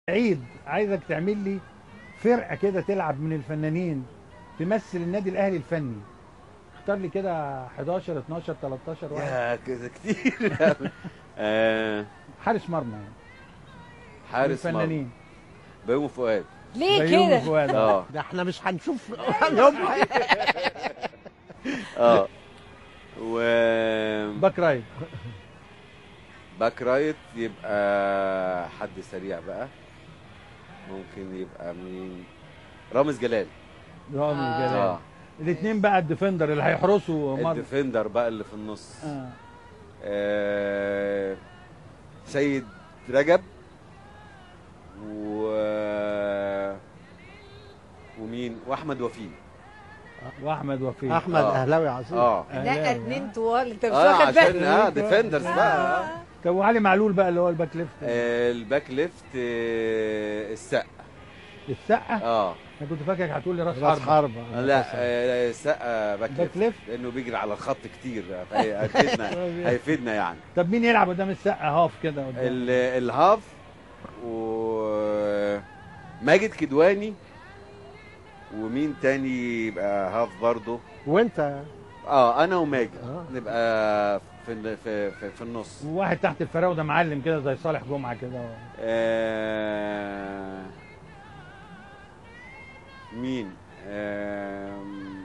عيد عايزك تعمل لي فرقه كده تلعب من الفنانين تمثل النادي الاهلي الفني اختار لي كده 11 12 13 واحد يا كده كتير أوي. آه، حارس مرمى يعني حارس مرمى الفنانين بيومي فؤاد ليه بيومي كده؟ فؤاد اه ده احنا مش هنشوف يوم اه و باك رايت باك رايت يبقى حد سريع بقى ممكن يبقى مين رامز جلال رامي آه. جلال اه الاثنين بقى الديفندر اللي هيحرسوا مر... الديفندر بقى اللي في النص آه. آه، سيد رجب و ومين واحمد وفيق واحمد وفيق احمد آه. اهلاوي عظيم اه لا أهلاوي. اتنين طوال انت مش اه واخد عشان بالك اه ديفندرز بقى آه. طب وعلي معلول بقى اللي هو الباك ليفت آه، الباك ليفت آه، السقا السقه اه انا كنت فاكرك هتقول لي راس راس حرب حربة لا آه، السقا باك باك ليفت ليفت لانه بيجري على الخط كتير فهي- هيفيدنا هيفيدنا يعني طب مين يلعب قدام السقه هاف كده قدام ال- الهاف و ماجد كدواني ومين تاني يبقى هاف برضه وانت اه انا وماجد آه. نبقى في ال- في في, في النص وواحد تحت الفراوده معلم كده زي صالح جمعه كده آه مين آم،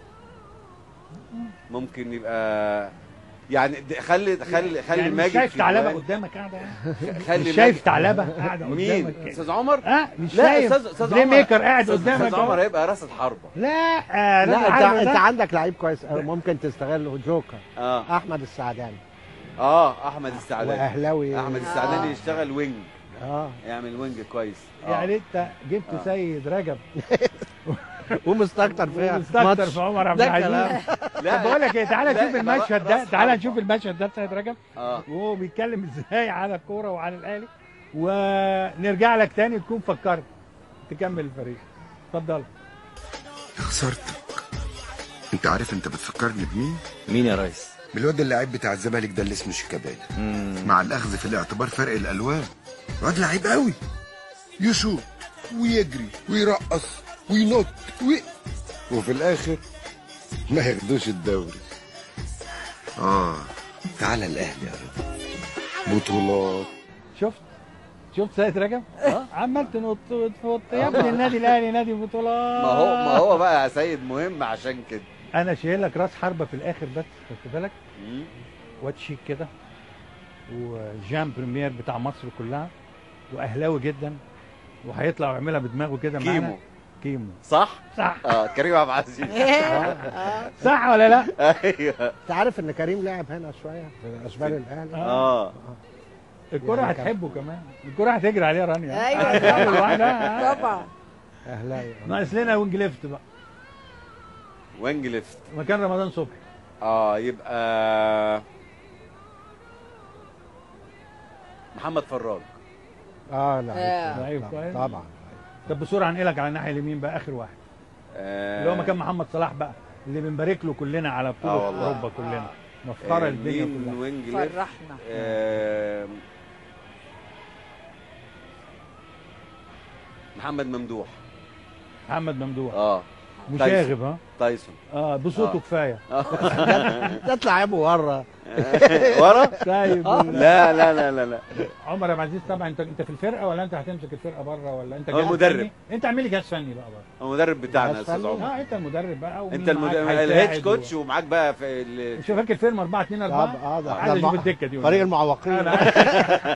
ممكن يبقى يعني د- خلي خلي خلي يعني مش ماجد شايف ثعلبه كدواني- قدامك قاعده يعني؟ خلي مش شايف ماجد- ثعلبه قاعده مين قدامك استاذ عمر اه مش لا شايف استاذ استاذ بلاي عمر ميكر قاعد أستاذ- قدامك استاذ عمر أهو. هيبقى راس الحربه لا آه لا لا انت, عارف انت ده. عندك لعيب كويس أوي ممكن تستغله جوكر اه احمد السعداني اه احمد السعداني واهلاوي احمد السعداني يشتغل وينج اه يعمل وينج كويس آه. يعني انت جبت آه. سيد رجب ومستكتر فيها مستكتر ماتش. في عمر عبد ده العزيز كلام طب بقول لك ايه تعالى لا، نشوف يبقى المشهد ده راس تعالى حربة. نشوف المشهد ده سيد رجب اه وهو بيتكلم ازاي على الكوره وعن الاهلي ونرجع لك تاني تكون فكرت تكمل الفريق اتفضل يا خسارتك انت عارف انت بتفكرني بمين؟ مين يا ريس؟ بالواد اللعيب بتاع الزمالك ده اللي اسمه شيكابالا مع الاخذ في الاعتبار فرق الالوان واد لعيب قوي يشوط ويجري ويرقص وينط وي... وفي الاخر ما ياخدوش الدوري اه تعالى الاهلي يا رضا بطولات شفت شفت سيد رجب عمال تنط وتفوت يا ابني النادي الاهلي نادي بطولات ما هو ما هو بقى يا سيد مهم عشان كده انا شايل لك راس حربه في الاخر بس خدت بالك مم. واد شيك كده وجان بريمير بتاع مصر كلها واهلاوي جدا وهيطلع ويعملها بدماغه كده معانا كيمو كيمو صح؟ صح اه كريم عبد العزيز صح ولا لا؟ ايوه انت عارف ان كريم لعب هنا شويه في اشبال الاهلي اه الكرة يعني كان- هتحبه كمان الكرة هتجري عليها رانيا أيوة. هتعمل لوحدها. طبعا اهلاوي ناقص لنا وينج ليفت بقى وينج ليفت مكان رمضان صبحي اه يبقى محمد فراج اه آه. لا لعيب كويس. طبعا طب بسرعه انقلك على الناحيه اليمين بقى اخر واحد آه اللي هو مكان محمد صلاح بقى اللي بنبارك له كلنا على آه بطوله والله. اوروبا كلنا مفخره آه، الدنيا مين كلها وينج ليفت فرحنا آه محمد ممدوح محمد ممدوح اه مشاغب ها تايسون اه بصوته آه. كفايه ده تلعبه ورا ورا سايب ال- لا لا لا لا لا عمر عبد العزيز طبعا انت انت في الفرقه ولا انت هتمسك الفرقه بره ولا انت هو جهاز المدرب. فني؟ انت اعمل لي جهاز فني بقى بره المدرب بتاعنا يا استاذ أسفل. عمر اه انت المدرب بقى ومين انت معاك المدرب هيساعد الهيد و- كوتش ومعاك بقى في ال- مش فاكر فيلم 4 2 4 اه ده عايز اشوف المع- الدكه دي ولا فريق إيه؟ المعوقين أنا-